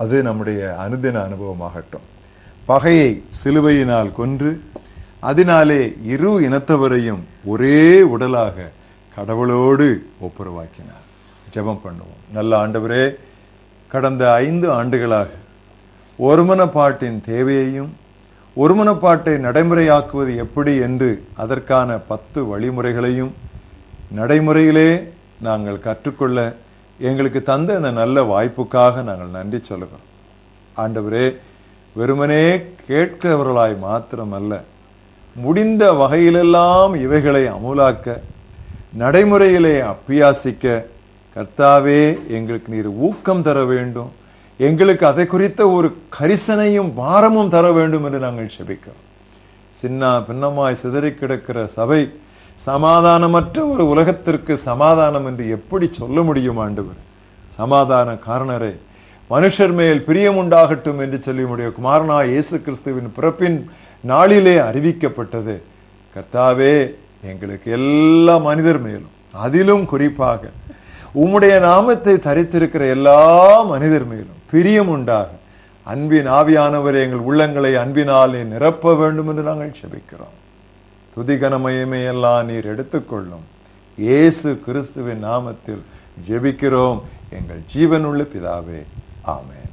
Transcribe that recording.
அது நம்முடைய அனுதின அனுபவமாகட்டும் பகையை சிலுவையினால் கொன்று அதனாலே இரு இனத்தவரையும் ஒரே உடலாக கடவுளோடு ஒப்புரவாக்கினார் ஜெபம் பண்ணுவோம் நல்ல ஆண்டவரே கடந்த ஐந்து ஆண்டுகளாக ஒருமனப்பாட்டின் தேவையையும் ஒருமனப்பாட்டை நடைமுறையாக்குவது எப்படி என்று அதற்கான பத்து வழிமுறைகளையும் நடைமுறையிலே நாங்கள் கற்றுக்கொள்ள எங்களுக்கு தந்த இந்த நல்ல வாய்ப்புக்காக நாங்கள் நன்றி சொல்லுகிறோம் ஆண்டவரே வெறுமனே கேட்கிறவர்களாய் மாத்திரமல்ல முடிந்த வகையிலெல்லாம் இவைகளை அமுலாக்க நடைமுறையிலே அப்பியாசிக்க கர்த்தாவே எங்களுக்கு நீர் ஊக்கம் தர வேண்டும் எங்களுக்கு அதை குறித்த ஒரு கரிசனையும் பாரமும் தர வேண்டும் என்று நாங்கள் செபிக்கிறோம் சின்ன பின்னமாய் சிதறி கிடக்கிற சபை சமாதானமற்ற ஒரு உலகத்திற்கு சமாதானம் என்று எப்படி சொல்ல முடியும் ஆண்டவர் சமாதான காரணரே மனுஷர் மேல் பிரியம் உண்டாகட்டும் என்று சொல்லி உடைய குமாரனா இயேசு கிறிஸ்துவின் பிறப்பின் நாளிலே அறிவிக்கப்பட்டது கர்த்தாவே எங்களுக்கு எல்லா மனிதர் மேலும் அதிலும் குறிப்பாக உம்முடைய நாமத்தை தரித்திருக்கிற எல்லா மனிதர் மேலும் பிரியம் உண்டாக அன்பின் ஆவியானவரை எங்கள் உள்ளங்களை அன்பினாலே நிரப்ப வேண்டும் என்று நாங்கள் செபிக்கிறோம் துதிகனமயமே எல்லாம் நீர் எடுத்துக்கொள்ளும் இயேசு கிறிஸ்துவின் நாமத்தில் ஜெபிக்கிறோம் எங்கள் ஜீவனுள்ள பிதாவே ஆமென்